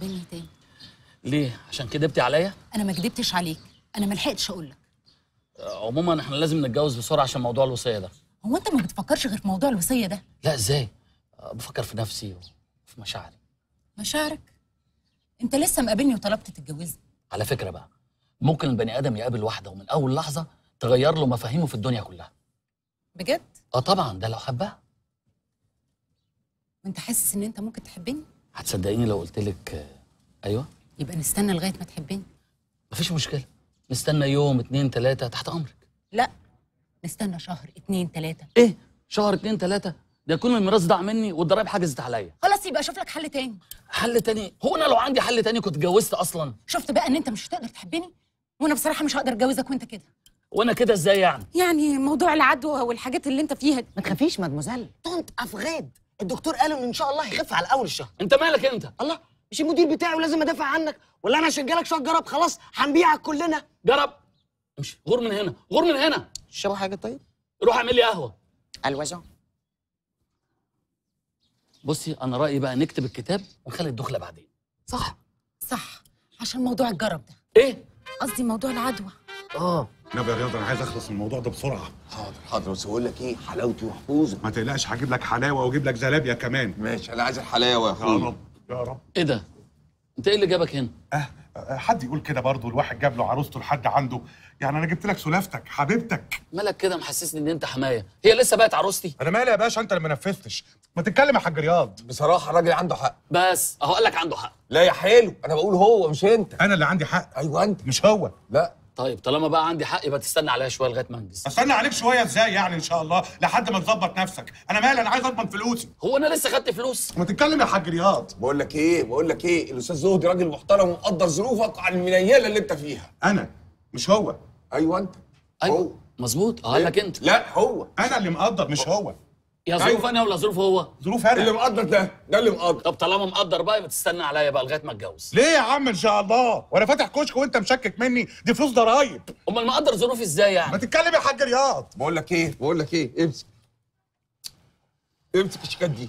تقابلني تاني ليه عشان كدبتي عليا انا ما كدبتش عليك انا ما لحقتش اقول لك آه، عموما احنا لازم نتجوز بسرعه عشان موضوع الوصيه ده هو انت ما بتفكرش غير في موضوع الوصيه ده لا ازاي آه، بفكر في نفسي وفي مشاعري مشاعرك انت لسه مقابلني وطلبت تتجوزني على فكره بقى ممكن البني ادم يقابل واحده ومن اول لحظه تغير له مفاهيمه في الدنيا كلها بجد اه طبعا ده لو حبها وانت حاسس ان انت ممكن تحبني هتصدقيني لو قلت لك آه، ايوه يبقى نستنى لغايه ما تحبني مفيش مشكله نستنى يوم اتنين تلاته تحت امرك لا نستنى شهر اتنين تلاته ايه شهر اتنين تلاته ده يكون الميراث ضاع مني والضرايب حجزت عليا خلاص يبقى اشوف لك حل تاني حل تاني هو انا لو عندي حل تاني كنت اتجوزت اصلا شفت بقى ان انت مش هتقدر تحبني وانا بصراحه مش هقدر اتجوزك وانت كده وانا كده ازاي يعني يعني موضوع العدوى والحاجات اللي انت فيها دي ما تخافيش مدموزيل طنط افغاد الدكتور قال ان ان شاء الله هيخف على اول الشهر انت مالك انت الله مش المدير بتاعي ولازم ادافع عنك ولا انا عشان جالك شويه جرب خلاص هنبيعك كلنا جرب امشي غور من هنا غور من هنا شرب حاجه طيب روح اعمل لي قهوه الوزع بصي انا رايي بقى نكتب الكتاب ونخلي الدخله بعدين صح صح عشان موضوع الجرب ده ايه قصدي موضوع العدوى اه نبي يا رياض انا عايز اخلص من الموضوع ده بسرعه حاضر حاضر بس بقول لك ايه حلاوتي محفوظه ما تقلقش هجيب لك حلاوه واجيب لك زلابيا كمان ماشي انا عايز الحلاوه يا يا اخويا رب يا رب ايه ده انت ايه اللي جابك هنا أه أه، حد يقول كده برضه الواحد جاب له عروسته لحد عنده يعني انا جبت لك سلافتك حبيبتك مالك كده محسسني ان انت حمايه هي لسه بقت عروستي انا مالي يا باشا انت اللي ما نفذتش ما تتكلم يا حاج رياض بصراحه الراجل عنده حق بس اهو قال لك عنده حق لا يا حلو انا بقول هو مش انت انا اللي عندي حق ايوه انت مش هو لا طيب طالما بقى عندي حق يبقى تستنى عليا شويه لغايه ما انجز استنى عليك شويه ازاي يعني ان شاء الله لحد ما تظبط نفسك انا مالي انا عايز اضمن فلوسي هو انا لسه خدت فلوس ما تتكلم يا حاج رياض بقول لك ايه بقول لك ايه الاستاذ زهدي راجل محترم ومقدر ظروفك عن المنيله اللي انت فيها انا مش هو ايوه انت هو. ايوه مظبوط اه قال لك انت لا هو انا اللي مقدر مش هو يا ظروف أيوة. انا ولا ظروف هو ظروف اللي انا مقدر ده ده اللي مقدر طب طالما مقدر بقى يبقى تستنى عليا بقى لغايه ما اتجوز ليه يا عم ان شاء الله وانا فاتح كشك وانت مشكك مني دي فلوس ضرايب امال مقدر ظروفي ازاي ما يعني تتكلم يا حاج رياض بقول لك ايه بقول لك ايه امسك امسك الشيكات دي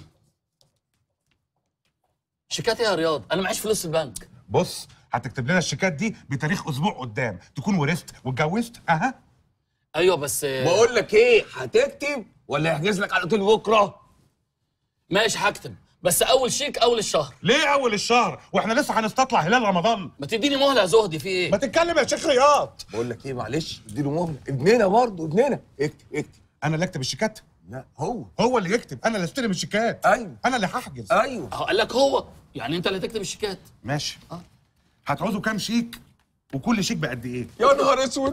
شيكات إيه يا رياض انا معيش فلوس في البنك بص هتكتب لنا الشيكات دي بتاريخ اسبوع قدام تكون ورثت واتجوزت اها ايوه بس آه، بقول لك ايه هتكتب ولا يحجز لك على الاوتيل بكره ماشي هكتب بس اول شيك اول الشهر ليه اول الشهر واحنا لسه هنستطلع هلال رمضان ما تديني مهله يا زهدي في ايه ما تتكلم يا شيخ رياض بقول لك ايه معلش اديله مهله ابننا برضه ابننا اكتب اكتب انا اللي اكتب الشيكات لا هو هو اللي يكتب انا اللي استلم الشيكات ايوه انا اللي هحجز ايوه اهو قال لك هو يعني انت اللي تكتب الشيكات ماشي هتعوزوا كام شيك وكل شيك بقد ايه يا نهار اسود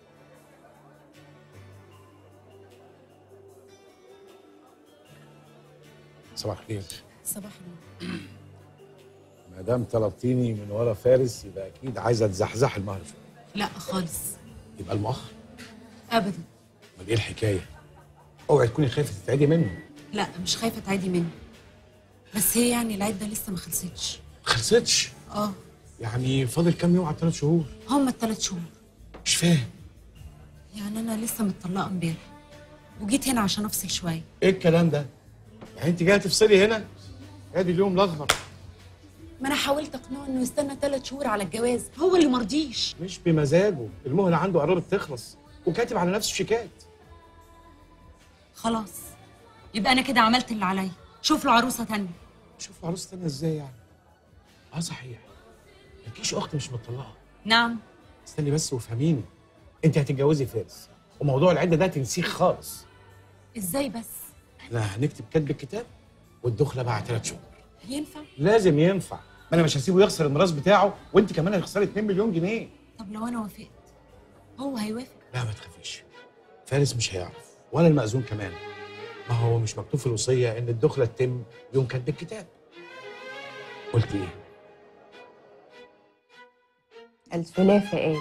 صباح الخير صباح النور ما دام طلبتيني من ورا فارس يبقى اكيد عايزه تزحزح المهر شويه لا خالص يبقى المؤخر ابدا امال ايه الحكايه اوعي تكوني خايفه تتعدي منه لا مش خايفه تعدي منه بس هي يعني العده لسه ما خلصتش ما خلصتش اه يعني فاضل كام يوم على ثلاث شهور هما الثلاث شهور مش فاهم يعني انا لسه متطلقه امبارح وجيت هنا عشان افصل شويه ايه الكلام ده يعني انت جايه تفصلي هنا ادي اليوم الاخضر ما انا حاولت اقنعه انه يستنى ثلاث شهور على الجواز هو اللي مرضيش مش بمزاجه المهله عنده قربت تخلص وكاتب على نفسه شيكات خلاص يبقى انا كده عملت اللي عليا شوف له عروسه تانية شوف عروسه تانية ازاي يعني اه صحيح مالكيش اخت مش مطلقه نعم استني بس وافهميني انت هتتجوزي فارس وموضوع العده ده تنسيه خالص ازاي بس احنا هنكتب كتب الكتاب والدخله بعد ثلاث شهور ينفع لازم ينفع ما انا مش هسيبه يخسر الميراث بتاعه وانت كمان هتخسري 2 مليون جنيه طب لو انا وافقت هو هيوافق لا ما تخافيش فارس مش هيعرف ولا المأذون كمان ما هو مش مكتوب في الوصيه ان الدخله تتم يوم كتب الكتاب قلت ايه السلافة ايه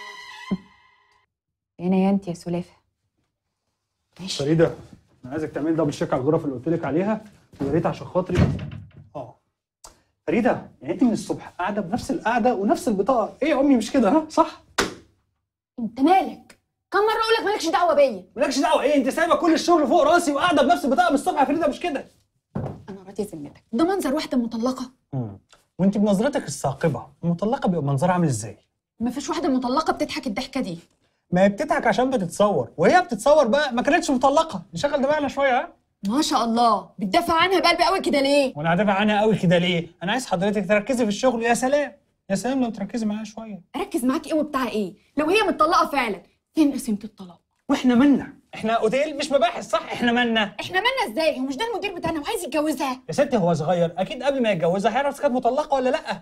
هنا يا انت يا سلافة ماشي فريده انا عايزك تعملي دبل شيك على الغرف اللي قلت لك عليها ويا ريت عشان خاطري اه فريده يعني انت من الصبح قاعده بنفس القعده ونفس البطاقه ايه يا امي مش كده ها صح انت مالك كم مرة اقول لك مالكش دعوة بيا مالكش دعوه ايه انت سايبه كل الشغل فوق راسي وقاعده بنفس البطاقه من الصبح يا فريده مش كده انا راضية ذمتك ده منظر واحدة مطلقة وانت بنظرتك الثاقبه المطلقه بيبقى منظرها عامل ازاي مفيش واحده مطلقه بتضحك الضحكه دي ما هي بتضحك عشان بتتصور وهي بتتصور بقى ما كانتش مطلقه نشغل دماغنا شويه ها ما شاء الله بتدافع عنها بقلب قوي كده ليه وانا هدافع عنها قوي كده ليه انا عايز حضرتك تركزي في الشغل يا سلام يا سلام لو تركزي معايا شويه اركز معاك ايه وبتاع ايه لو هي متطلقه فعلا فين قسيمه الطلاق واحنا مالنا احنا اوتيل مش مباحث صح احنا مالنا احنا مالنا ازاي هو مش ده المدير بتاعنا وعايز يتجوزها يا ستي هو صغير اكيد قبل ما يتجوزها هيعرف إذا كانت مطلقه ولا لا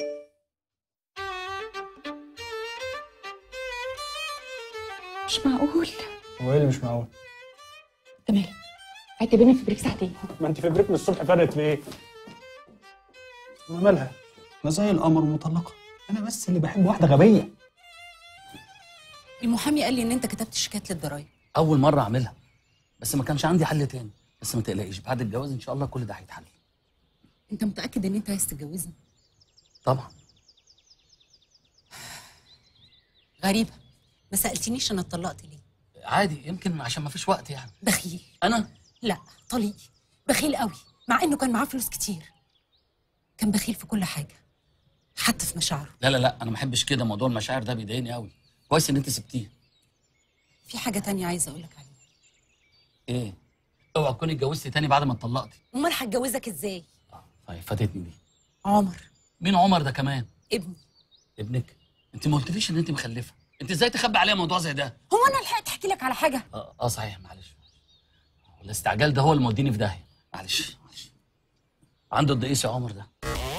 مش معقول هو ايه اللي مش معقول انت مالك اعتبرني في بريك ساعتين ما انت في بريك من الصبح فرقت في ايه ما مالها ما زي القمر مطلقه انا بس اللي بحب واحده غبيه المحامي قال لي ان انت كتبت شيكايه للضرايب اول مره اعملها بس ما كانش عندي حل تاني بس ما تقلقيش بعد الجواز ان شاء الله كل ده هيتحل انت متاكد ان انت عايز تتجوزها طبعا غريبه ما سالتنيش انا اتطلقت ليه عادي يمكن عشان ما فيش وقت يعني بخيل انا لا طليقي بخيل قوي مع انه كان معاه فلوس كتير كان بخيل في كل حاجه حتى في مشاعره لا لا لا انا ما بحبش كده موضوع المشاعر ده بيضايقني قوي كويس ان انت سبتيه في حاجه تانية عايزه اقول لك عليها ايه اوعى تكوني اتجوزتي تاني بعد ما اتطلقتي امال هتجوزك ازاي طيب فاتتني دي عمر مين عمر ده كمان ابني ابنك انت ما قلتليش ان انت مخلفه انت ازاي تخبي عليا موضوع زي ده هو انا لحقت احكي لك على حاجه اه, آه صحيح معلش الاستعجال ده هو اللي موديني في داهيه معلش معلش عنده قد ايه يا عمر ده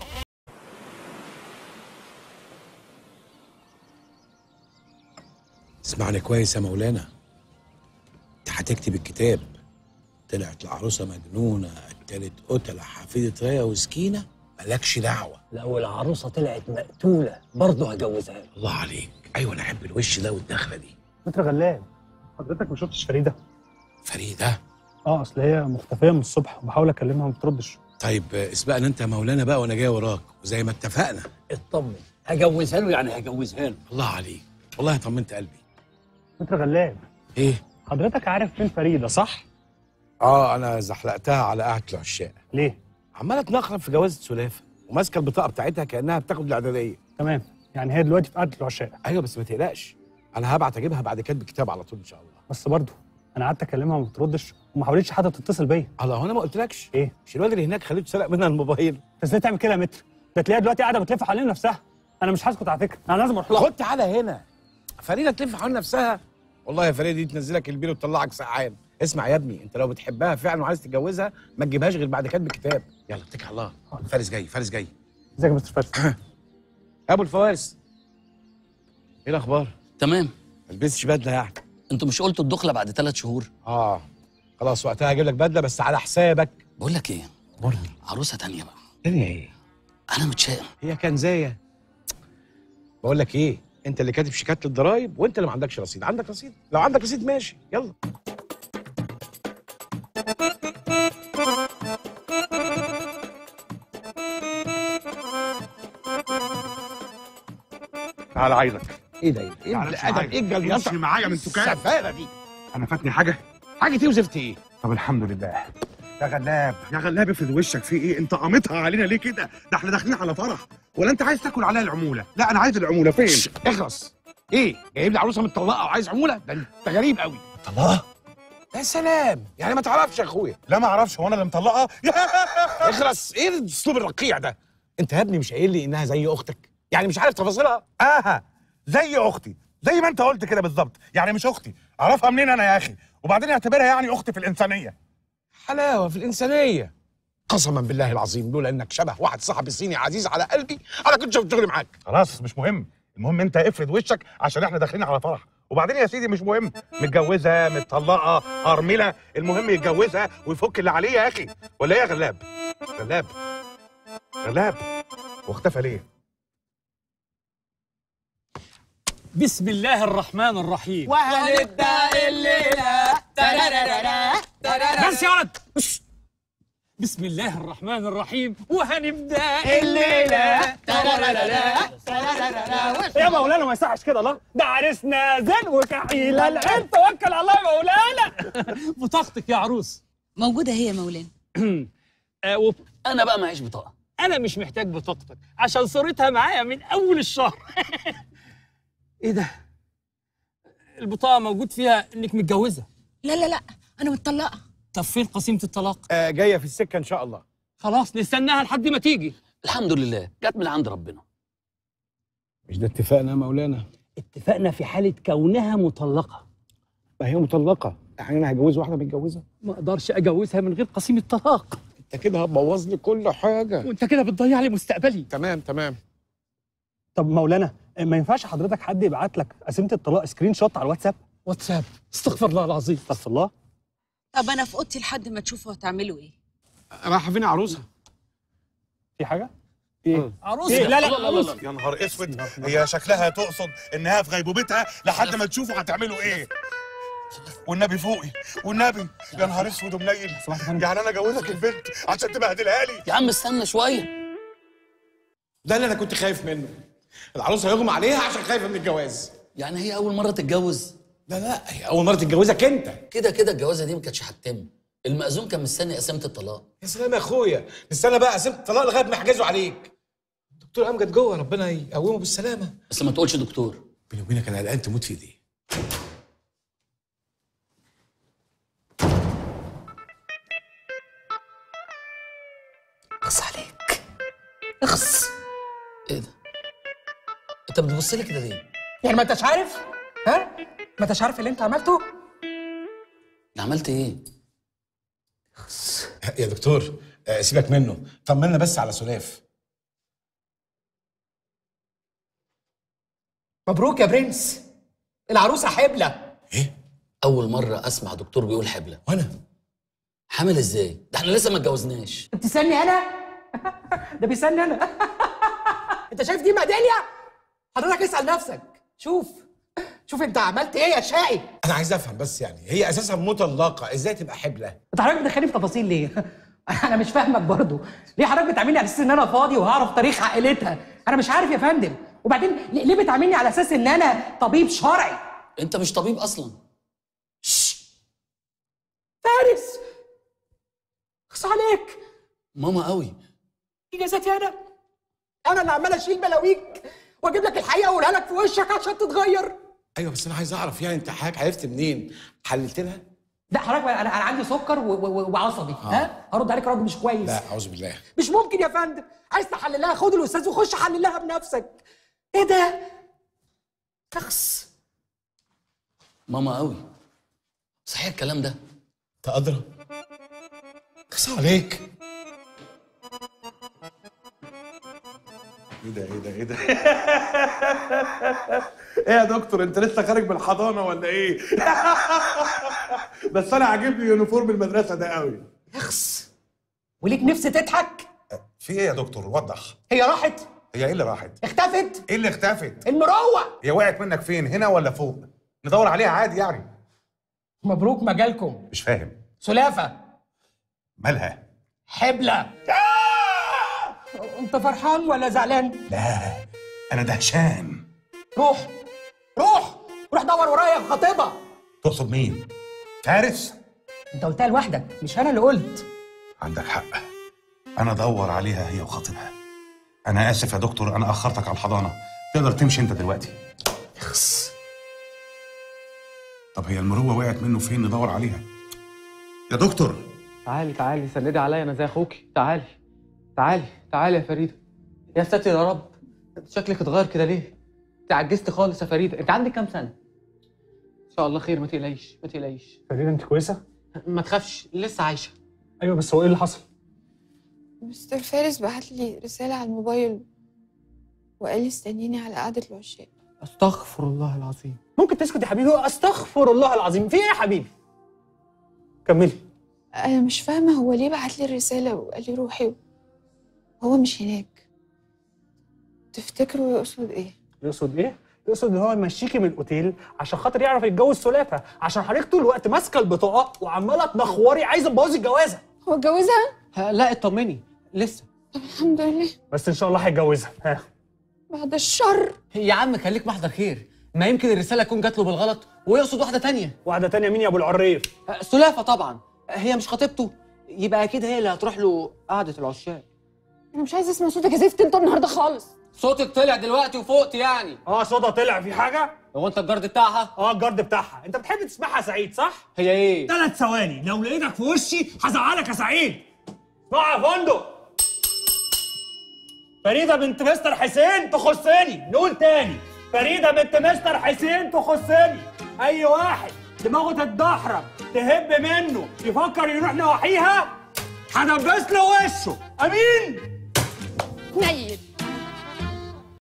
اسمعني كويس يا مولانا انت هتكتب الكتاب طلعت العروسه مجنونه قتلت قتله حفيده ريا وسكينه مالكش دعوه لو العروسه طلعت مقتوله برضه هجوزها له. الله عليك ايوه انا احب الوش ده والدخله دي متر غلاب حضرتك ما شفتش فريده فريده اه اصل هي مختفيه من الصبح وبحاول اكلمها ما بتردش طيب آه، اسبقنا انت يا مولانا بقى وانا جاي وراك وزي ما اتفقنا اطمن هجوزها له يعني هجوزها له الله عليك والله طمنت قلبي متر غلاب ايه حضرتك عارف فين فريده صح اه انا زحلقتها على قاعه العشاق ليه عماله تنخرب في جوازه سلافه وماسكه البطاقه بتاعتها كانها بتاخد الاعداديه تمام يعني هي دلوقتي في قعده العشاق ايوه بس ما تقلقش انا هبعت اجيبها بعد كتب الكتاب على طول ان شاء الله بس برضه انا قعدت اكلمها وما بتردش وما حاولتش حتى تتصل بيا الله هو انا ما قلتلكش ايه مش الواد اللي هناك خليته سرق منها الموبايل انت ازاي تعمل كده يا متر ده تلاقيها دلوقتي قاعده بتلف حوالين نفسها انا مش هسكت على فكره انا لازم اروح لها خد تعالى هنا فريده تلف حول نفسها والله يا فريده دي تنزلك البير وتطلعك سقعان اسمع يا ابني انت لو بتحبها فعلا وعايز تتجوزها ما تجيبهاش غير بعد كتب الكتاب يلا اتكل على الله فارس جاي فارس جاي ازيك يا مستر فارس ابو الفوارس ايه الاخبار تمام ما تلبسش بدله يعني انتوا مش قلتوا الدخله بعد ثلاث شهور اه خلاص وقتها هجيب لك بدله بس على حسابك بقول لك ايه مرني عروسه تانية بقى الدنيا ايه انا متشائم هي كنزايه بقول لك ايه انت اللي كاتب شيكات الضرايب وانت اللي ما عندكش رصيد عندك رصيد لو عندك رصيد ماشي يلا تعال عايزك ايه ده ايه تعال ده امشي ايه معايا. ايه الجليطه امشي معايا من سكان السفاله دي انا فاتني حاجه حاجه ايه وزفت ايه طب الحمد لله يا غلاب يا غلاب افرد وشك في ايه انت قامتها علينا ليه كده ده احنا داخلين على فرح ولا انت عايز تاكل عليها العموله لا انا عايز العموله فين شش، اخلص ايه جايب لي عروسه متطلقه وعايز عموله ده انت غريب قوي الله يا سلام يعني ما تعرفش يا اخويا لا ما اعرفش هو انا اللي مطلقها اخلص ايه الاسلوب الرقيع ده انت يا ابني مش قايل لي انها زي اختك يعني مش عارف تفاصيلها اها زي اختي زي ما انت قلت كده بالظبط يعني مش اختي اعرفها منين انا يا اخي وبعدين اعتبرها يعني اختي في الانسانيه حلاوه في الانسانيه قسما بالله العظيم لولا انك شبه واحد صاحبي صيني عزيز على قلبي انا كنت شفت شغلي معاك خلاص مش مهم المهم انت افرد وشك عشان احنا داخلين على فرح وبعدين يا سيدي مش مهم متجوزه متطلقه ارمله المهم يتجوزها ويفك اللي عليه يا اخي ولا ايه يا غلاب غلاب غلاب واختفى ليه بسم الله الرحمن الرحيم وهنبدا الليله بس يا ولد بس. بسم الله الرحمن الرحيم وهنبدا الليله يا مولانا ما يصحش كده الله ده عريسنا زين وكحيل العين توكل على الله يا مولانا بطاقتك يا عروس موجوده هي يا مولانا آه وب... انا بقى معيش بطاقه انا مش محتاج بطاقتك عشان صورتها معايا من اول الشهر ايه ده البطاقه موجود فيها انك متجوزه لا لا لا انا متطلقه طب فين قسيمه الطلاق آه جايه في السكه ان شاء الله خلاص نستناها لحد ما تيجي الحمد لله جت من عند ربنا مش ده اتفاقنا يا مولانا اتفقنا في حاله كونها مطلقه ما هي مطلقه يعني انا هجوز واحده متجوزه ما اقدرش اجوزها من غير قسيمه طلاق انت كده هتبوظ لي كل حاجه وانت كده بتضيع لي مستقبلي تمام تمام طب مولانا ما ينفعش حضرتك حد يبعت لك قسيمه الطلاق سكرين شوت على الواتساب واتساب استغفر الله العظيم استغفر الله طب انا في اوضتي لحد ما تشوفوا هتعملوا ايه رايحه فين عروسه في حاجه في ايه عروسه إيه؟ لا لا لا، لا، لا. يا نهار اسود هي شكلها تقصد انها في غيبوبتها لحد ما تشوفوا هتعملوا ايه والنبي فوقي والنبي يا نهار اسود ومنيل يعني انا جوزك البنت عشان تبهدلها لي يا عم استنى شويه ده اللي انا كنت خايف منه العروسه هيغمى عليها عشان خايفه من الجواز يعني هي اول مره تتجوز لا لا هي اول مره تتجوزك انت كده كده الجوازه دي ما كانتش هتتم المأذون كان مستني قسيمه الطلاق يا سلام يا اخويا نستنى بقى قسيمه الطلاق لغايه ما يحجزوا عليك دكتور امجد جوه ربنا يقومه بالسلامه بس ما تقولش دكتور بيني وبينك انا قلقان تموت في ايديه اخص عليك اخص ايه ده انت بتبص لي كده ليه يعني ما انتش عارف ها ما انتش عارف اللي انت عملته انا عملت ايه يا دكتور آه، سيبك منه طمنا بس على سلاف مبروك يا برنس العروسه حبلة ايه اول مره اسمع دكتور بيقول حبله وانا حامل ازاي ده احنا لسه ما اتجوزناش بتسالني انا ده بيسالني انا انت شايف دي ميداليه حضرتك اسال نفسك شوف شوف انت عملت ايه يا شقي انا عايز افهم بس يعني هي اساسا مطلقه ازاي تبقى حبله انت حضرتك بتدخلني في تفاصيل ليه انا مش فاهمك برضو ليه حضرتك بتعاملني على اساس ان انا فاضي وهعرف تاريخ عائلتها انا مش عارف يا فندم وبعدين ليه ليه بتعاملني على اساس ان انا طبيب شرعي انت مش طبيب اصلا فارس اخص عليك ماما قوي اجازتي انا انا اللي عمال اشيل بلاويك واجيب لك الحقيقه واقولها لك في وشك عشان تتغير ايوه بس انا عايز اعرف يعني انت حضرتك عرفت منين حللت لها لا حضرتك انا انا عندي سكر و- و- وعصبي ها هرد عليك رد مش كويس لا اعوذ بالله مش ممكن يا فندم عايز تحللها خد الاستاذ وخش حللها بنفسك ايه ده شخص ماما قوي صحيح الكلام ده انت ادرى خص عليك ايه ده ايه ده ايه ده ايه يا دكتور انت لسه خارج من الحضانه ولا ايه بس انا عاجبني يونيفورم المدرسه ده قوي اخس وليك نفس تضحك في ايه يا دكتور وضح هي راحت هي ايه اللي راحت اختفت ايه اللي اختفت المروه هي وقعت منك فين هنا ولا فوق ندور عليها عادي يعني مبروك مجالكم مش فاهم سلافه مالها حبلة انت فرحان ولا زعلان؟ لا انا دهشان روح روح روح دور ورايا خطيبة تقصد مين فارس انت قلتها لوحدك مش انا اللي قلت عندك حق انا ادور عليها هي وخطيبها انا اسف يا دكتور انا اخرتك على الحضانه تقدر تمشي انت دلوقتي اخس طب هي المروه وقعت منه فين ندور عليها يا دكتور تعالي تعالي سندي عليا انا زي اخوكي تعالي تعالي تعالي يا فريده يا ساتر يا رب انت شكلك اتغير كده ليه انت عجزت خالص يا فريده انت عندك كام سنه ان شاء الله خير ما تقلقيش ما تقلقيش فريده انت كويسه ما تخافش لسه عايشه ايوه بس هو ايه اللي حصل مستر فارس بعت لي رسالة على الموبايل وقال لي استنيني على قعدة العشاق استغفر الله العظيم ممكن تسكت يا حبيبي استغفر الله العظيم في ايه يا حبيبي كملي أنا مش فاهمة هو ليه بعت لي الرسالة وقال لي روحي هو مش هناك تفتكروا يقصد إيه؟ يقصد ايه يقصد ان هو يمشيكي من الاوتيل عشان خاطر يعرف يتجوز سلافه عشان حضرتك طول الوقت ماسكه البطاقه وعماله تنخوري عايزه تبوظي الجوازه هو اتجوزها؟ ها، لا اطمني لسه طب الحمد لله بس ان شاء الله هيتجوزها ها بعد الشر يا عم خليك محضر خير ما يمكن الرساله تكون جات له بالغلط ويقصد واحده تانية واحده تانية مين يا ابو العريف أه، سلافه طبعا هي مش خطيبته يبقى اكيد هي اللي هتروح له قعده العشاق انا مش عايزه اسمع صوتك يا زفت انت النهارده خالص صوتك طلع دلوقتي وفوقت يعني اه صودا طلع في حاجه هو انت الجرد بتاعها اه الجرد بتاعها انت بتحب تسمعها سعيد صح هي ايه ثلاث ثواني لو لقيتك في وشي هزعلك يا سعيد اسمع يا فندق فريده بنت مستر حسين تخصني نقول تاني فريده بنت مستر حسين تخصني اي واحد دماغه تتدحرج تهب منه يفكر يروح نواحيها هدبس له وشه امين نيل